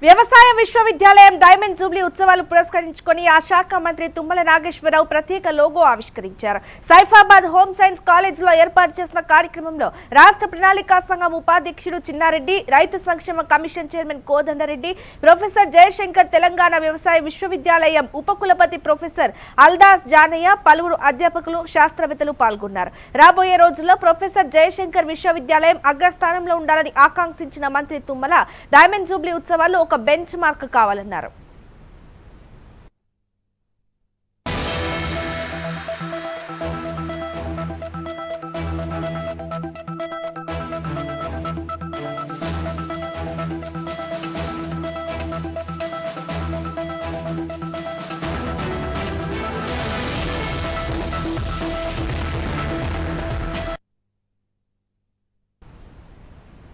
వ్యవసాయ విశ్వవిద్యాలయం diamond Jubilee ఉత్సవాలు పురస్కరించుకొని ఆ శాఖ మంత్రి తుమ్మల నాగేశ్వరరావు ప్రత్యేక లోగో ఆవిష్కరించారు సైఫాబాద్ హోమ్ సైన్స్ కాలేజ్ లో ఏర్పాటు చేసిన కార్యక్రమంలో రాష్ట్ర ప్రణాళికా సంఘం ఉపాధ్యక్షుడు చిన్నారెడ్డి రైతు సంక్షేమ commission chairman Kodandareddy professor Jayashankar Telangana వ్యవసాయ విశ్వవిద్యాలయం ఉపకులపతి ప్రొఫెసర్ అల్దాస్ జానయ్య పలువురు అధ్యాపకులు శాస్త్రవేత్తలు పాల్గొన్నారు రాబోయే రోజుల్లో ప్రొఫెసర్ జయశంకర్ విశ్వవిద్యాలయం అగ్రస్థానంలో ఉండాలని ఆకాంక్షించిన మంత్రి తుమ్మల డైమండ్ జూబ్లీ ఉత్సవాలు ఒక బెంచ్ మార్క్ కావాలన్నారు